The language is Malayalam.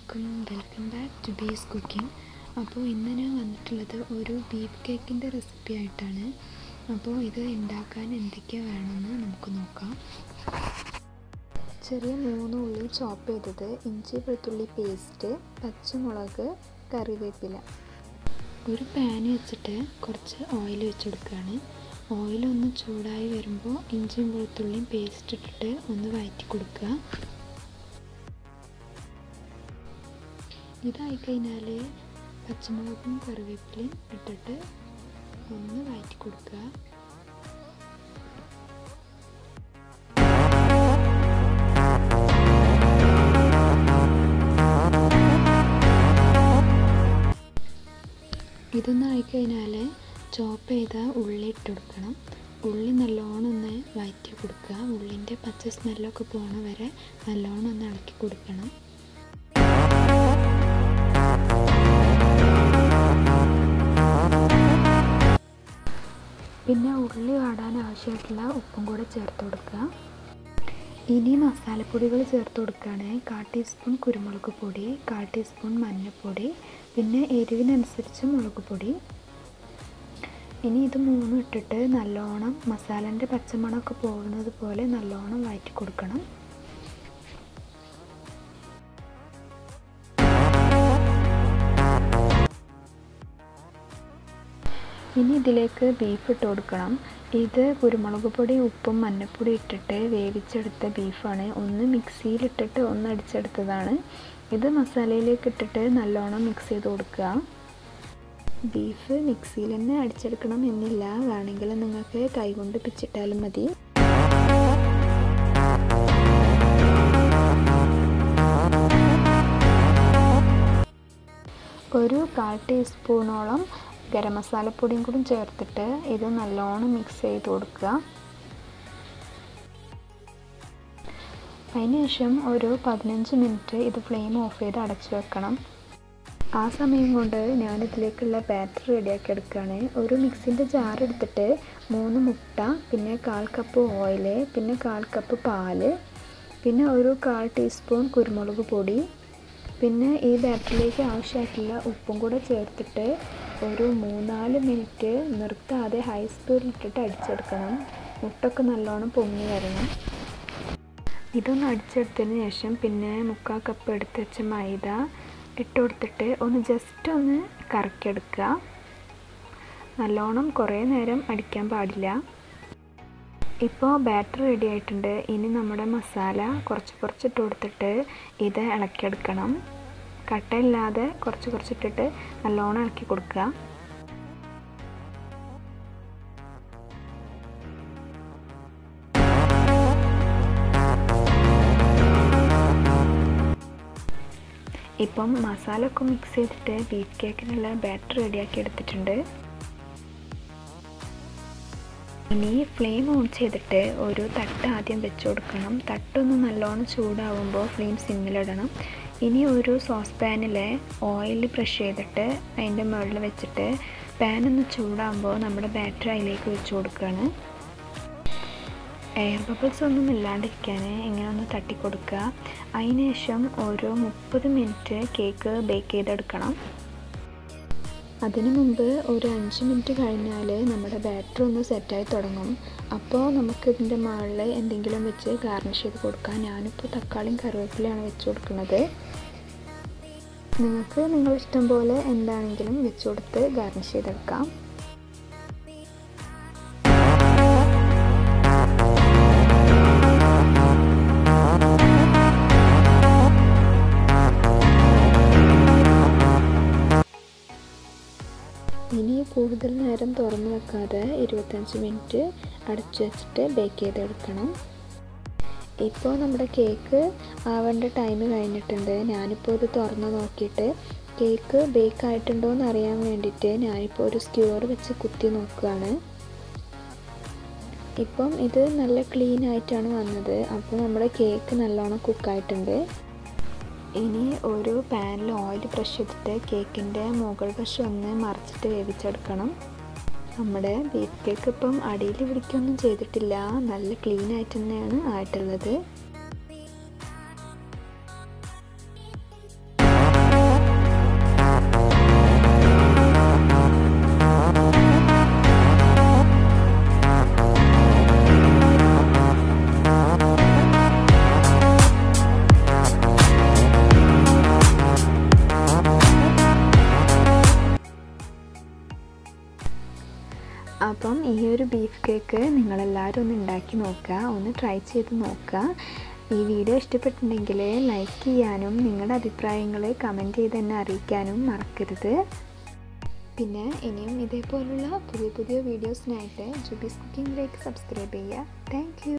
എല്ലാവർക്കും welcome back to bees cooking അപ്പോൾ ഇന്ന് ഞാൻ വന്നിട്ടുള്ളത് ഒരു ബീഫ് കേക്കിൻ്റെ റെസിപ്പി ആയിട്ടാണ് അപ്പോൾ ഇത് ഉണ്ടാക്കാൻ എന്തൊക്കെ വേണമെന്ന് നമുക്ക് നോക്കാം ചെറിയ മൂന്ന് ഉള്ളി ചോപ്പ് ചെയ്തത് ഇഞ്ചി വെളുത്തുള്ളി പേസ്റ്റ് പച്ചമുളക് കറിവേപ്പില ഒരു പാൻ വെച്ചിട്ട് കുറച്ച് ഓയിൽ വെച്ച് കൊടുക്കുകയാണ് ഓയിൽ ഒന്ന് ചൂടായി വരുമ്പോൾ ഇഞ്ചിയും വെളുത്തുള്ളിയും പേസ്റ്റ് ഇട്ടിട്ട് ഒന്ന് വഴറ്റി കൊടുക്കുക ഇതായി കഴിഞ്ഞാൽ പച്ചമുളകും കറിവേപ്പിലയും ഇട്ടിട്ട് ഒന്ന് വഴറ്റി കൊടുക്കുക ഇതൊന്ന് ആയിക്കഴിഞ്ഞാൽ ചോപ്പ് ചെയ്ത ഉള്ളി ഇട്ട് കൊടുക്കണം ഉള്ളി നല്ലോണം ഒന്ന് വഴറ്റി കൊടുക്കുക ഉള്ളിൻ്റെ പച്ച സ്മെല്ലൊക്കെ പോണ വരെ നല്ലോണം ഒന്ന് ഇളക്കി കൊടുക്കണം പിന്നെ ഉള്ളി വാടാൻ ആവശ്യമായിട്ടുള്ള ഉപ്പും കൂടെ ചേർത്ത് കൊടുക്കുക ഇനി മസാലപ്പൊടികൾ ചേർത്ത് കൊടുക്കുകയാണ് കാൽ ടീസ്പൂൺ കുരുമുളക് പൊടി കാൽ ടീസ്പൂൺ മഞ്ഞൾപ്പൊടി പിന്നെ എരിവിനനുസരിച്ച് മുളക് പൊടി ഇനി ഇത് മൂന്നും ഇട്ടിട്ട് നല്ലോണം മസാലൻ്റെ പച്ചമണമൊക്കെ പോകുന്നത് പോലെ നല്ലോണം വഴറ്റി കൊടുക്കണം ഇനി ഇതിലേക്ക് ബീഫ് ഇട്ട് കൊടുക്കണം ഇത് കുരുമുളക് പൊടി ഉപ്പും മഞ്ഞൾപ്പൊടി ഇട്ടിട്ട് വേവിച്ചെടുത്ത ബീഫാണ് ഒന്ന് മിക്സിയിലിട്ടിട്ട് ഒന്ന് അടിച്ചെടുത്തതാണ് ഇത് മസാലയിലേക്ക് ഇട്ടിട്ട് നല്ലോണം മിക്സ് ചെയ്ത് കൊടുക്കുക ബീഫ് മിക്സിയിൽ തന്നെ അടിച്ചെടുക്കണം എന്നില്ല വേണമെങ്കിൽ നിങ്ങൾക്ക് കൈകൊണ്ട് പിച്ചിട്ടാലും മതി ഒരു കാൽ ടീസ്പൂണോളം ഗരം മസാലപ്പൊടിയും കൂടി ചേർത്തിട്ട് ഇത് നല്ലോണം മിക്സ് ചെയ്ത് കൊടുക്കുക അതിനുശേഷം ഒരു പതിനഞ്ച് മിനിറ്റ് ഇത് ഫ്ലെയിം ഓഫ് ചെയ്ത് അടച്ചു വെക്കണം ആ സമയം കൊണ്ട് ഞാനിതിലേക്കുള്ള ബാറ്റർ റെഡിയാക്കി എടുക്കുകയാണ് ഒരു മിക്സിൻ്റെ ജാർ എടുത്തിട്ട് മൂന്ന് മുട്ട പിന്നെ കാൽ കപ്പ് ഓയിൽ പിന്നെ കാൽ കപ്പ് പാല് പിന്നെ ഒരു കാൽ ടീസ്പൂൺ കുരുമുളക് പൊടി പിന്നെ ഈ ബാറ്ററിലേക്ക് ആവശ്യമായിട്ടുള്ള ഉപ്പും കൂടെ ചേർത്തിട്ട് ഒരു മൂന്നാല് മിനിറ്റ് നിർത്താതെ ഹൈ സ്പീഡിലിട്ടിട്ട് അടിച്ചെടുക്കണം മുട്ടൊക്കെ നല്ലോണം പൊങ്ങി വരണം ഇതൊന്ന് അടിച്ചെടുത്തതിന് ശേഷം പിന്നെ മുക്കാൽ കപ്പ് എടുത്ത് വെച്ച മൈദ ഇട്ട് കൊടുത്തിട്ട് ഒന്ന് ജസ്റ്റ് ഒന്ന് കറക്കിയെടുക്കുക നല്ലോണം കുറേ നേരം അടിക്കാൻ പാടില്ല ഇപ്പോൾ ബാറ്റർ റെഡി ആയിട്ടുണ്ട് ഇനി നമ്മുടെ മസാല കുറച്ച് കുറച്ച് ഇട്ട് കൊടുത്തിട്ട് ഇത് ഇളക്കിയെടുക്കണം കട്ടയില്ലാതെ കുറച്ച് കുറച്ചിട്ടിട്ട് നല്ലോണം ഇളക്കി കൊടുക്കുക ഇപ്പം മസാല ഒക്കെ മിക്സ് ചെയ്തിട്ട് ബീഫ് കേക്കിനുള്ള ബാറ്റർ റെഡിയാക്കി എടുത്തിട്ടുണ്ട് ഇനി ഫ്ലെയിം ഓൺ ചെയ്തിട്ട് ഒരു തട്ട് ആദ്യം വെച്ച് കൊടുക്കണം തട്ടൊന്ന് നല്ലോണം ചൂടാവുമ്പോൾ ഫ്ലെയിം സിമ്മിലിടണം ഇനി ഒരു സോസ് പാനിൽ ഓയിൽ ബ്രഷ് ചെയ്തിട്ട് അതിൻ്റെ മുകളിൽ വെച്ചിട്ട് പാൻ ഒന്ന് ചൂടാകുമ്പോൾ നമ്മുടെ ബാറ്റർ അതിലേക്ക് വെച്ച് കൊടുക്കുകയാണ് എയർ ബബിൾസ് ഒന്നും ഇല്ലാണ്ടിരിക്കാൻ ഇങ്ങനെ ഒന്ന് തട്ടി കൊടുക്കുക അതിന് ശേഷം ഒരു മുപ്പത് മിനിറ്റ് കേക്ക് ബേക്ക് ചെയ്തെടുക്കണം അതിനു മുമ്പ് ഒരു അഞ്ച് മിനിറ്റ് കഴിഞ്ഞാൽ നമ്മുടെ ബാറ്റർ ഒന്ന് സെറ്റായി തുടങ്ങും അപ്പോൾ നമുക്ക് ഇതിൻ്റെ മുകളിൽ എന്തെങ്കിലും വെച്ച് ഗാർണിഷ് ചെയ്ത് കൊടുക്കാം ഞാനിപ്പോൾ തക്കാളിയും കറിവേപ്പിലയാണ് വെച്ച് കൊടുക്കുന്നത് നിങ്ങൾക്ക് നിങ്ങൾ ഇഷ്ടം പോലെ എന്താണെങ്കിലും വെച്ച് കൊടുത്ത് ഗാർണിഷ് ചെയ്തെടുക്കാം ഇനി കൂടുതൽ നേരം തുറന്നു വെക്കാതെ ഇരുപത്തഞ്ച് മിനിറ്റ് അടച്ചു വെച്ചിട്ട് ബേക്ക് ചെയ്തെടുക്കണം ഇപ്പോൾ നമ്മുടെ കേക്ക് ആവേണ്ട ടൈം കഴിഞ്ഞിട്ടുണ്ട് ഞാനിപ്പോൾ ഇത് തുറന്ന് നോക്കിയിട്ട് കേക്ക് ബേക്ക് ആയിട്ടുണ്ടോ എന്ന് അറിയാൻ വേണ്ടിയിട്ട് ഞാനിപ്പോൾ ഒരു സ്ക്യൂർ വെച്ച് കുത്തി നോക്കുകയാണ് ഇപ്പം ഇത് നല്ല ക്ലീൻ ആയിട്ടാണ് വന്നത് അപ്പോൾ നമ്മുടെ കേക്ക് നല്ലോണം കുക്കായിട്ടുണ്ട് ഇനി ഒരു പാനിൽ ഓയിൽ ബ്രഷ് ചെയ്തിട്ട് കേക്കിൻ്റെ മുകൾ വശം ഒന്ന് മറിച്ചിട്ട് വേവിച്ചെടുക്കണം നമ്മുടെ ബീഫ് കേക്ക് ഇപ്പം അടിയിൽ പിടിക്കൊന്നും ചെയ്തിട്ടില്ല നല്ല ക്ലീൻ ആയിട്ട് തന്നെയാണ് ആയിട്ടുള്ളത് അപ്പം ഈ ഒരു ബീഫ് കേക്ക് നിങ്ങളെല്ലാവരും ഒന്ന് ഉണ്ടാക്കി നോക്കുക ഒന്ന് ട്രൈ ചെയ്ത് നോക്കുക ഈ വീഡിയോ ഇഷ്ടപ്പെട്ടിട്ടുണ്ടെങ്കിൽ ലൈക്ക് ചെയ്യാനും നിങ്ങളുടെ അഭിപ്രായങ്ങൾ കമൻറ്റ് ചെയ്ത് തന്നെ അറിയിക്കാനും മറക്കരുത് പിന്നെ ഇനിയും ഇതേപോലുള്ള പുതിയ പുതിയ വീഡിയോസിനായിട്ട് ജുബീസ് കുക്കിംഗിലേക്ക് സബ്സ്ക്രൈബ് ചെയ്യുക താങ്ക്